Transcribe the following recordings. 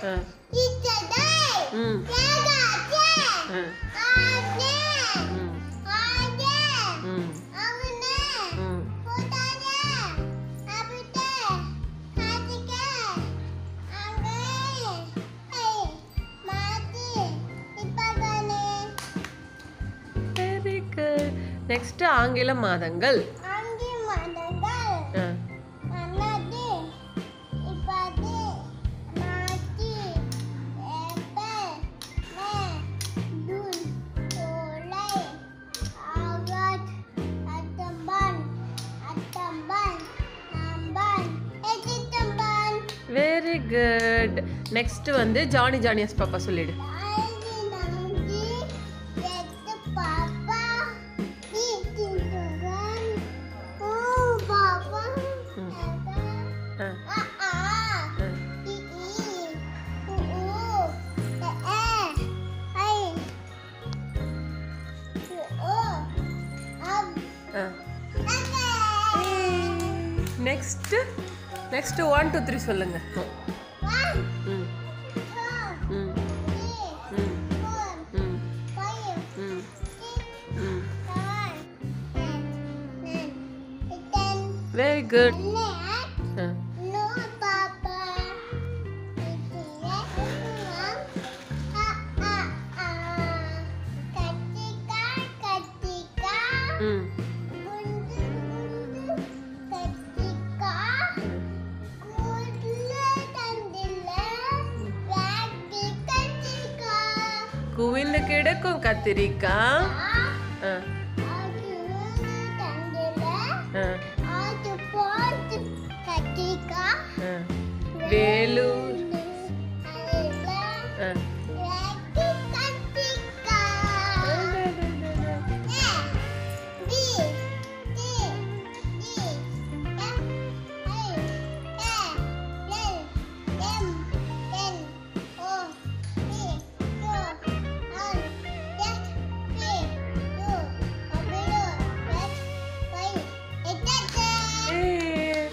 ஆ இத்தடை ம் கேகாச்சே ஆ ஆனே ம் ஆனே ம் அவனே ம் போடாதே அபிட்டே காதிக்கே அங்கே ஏய் மாத்தி இப்பதானே வெரி குட் நெக்ஸ்ட் ஆங்கில மாதங்கள் அங்கே மடங்கள் ஆ அண்ணாடி இப்படி மாத்தி April May June July August October October November எதிர்த்தம்பர் வெரி குட் நெக்ஸ்ட் வந்து ஜானி ஜானியஸ் பாப்பா சொல்லிடு ஐந்து நன்றி எட்டு பாப்பா நீட்டி சுகன் ஓ பாப்பா ம். ஆ ஆ ஆ ஆ இ இ உ உ எ ஏ ஐ உ ஓ அப் ஆ அக்கே next next one two three சொல்லுங்க ஒன் ம் டூ ம் த்ரீ ம் ஃபோர் ம் ஃபைவ் ம் சிக்ஸ் ம் seven eight nine ten very good eleven ஆ No, Papa. கத்திக்கா கத்திக்கா ம் குண்டு குண்டு கத்திக்கா கூட்டுல தந்தில ராக்கி கத்திக்கா குவிந்து கிடக்கும் கத்திரிக்காய் ஆ அது தந்தில ஆ அது போட்டு கத்திக்கா ஆ வேலூர் ஆ ஏய்.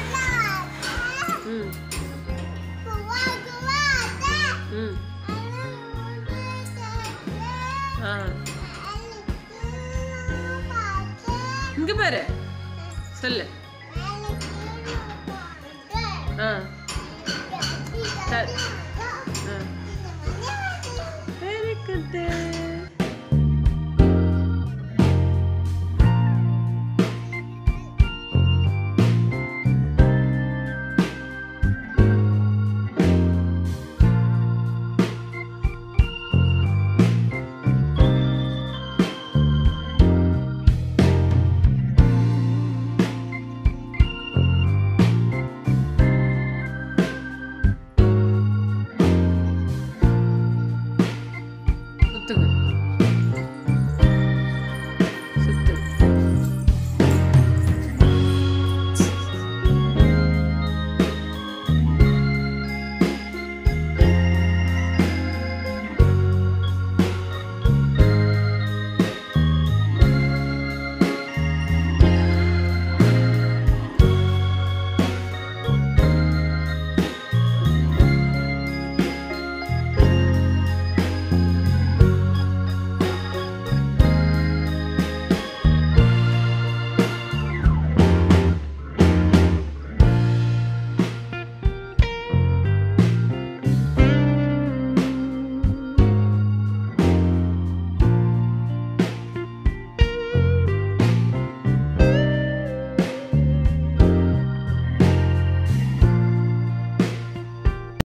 ம் ம் ஆ இங்க பாரு சொல்லு ஆ த- ஆ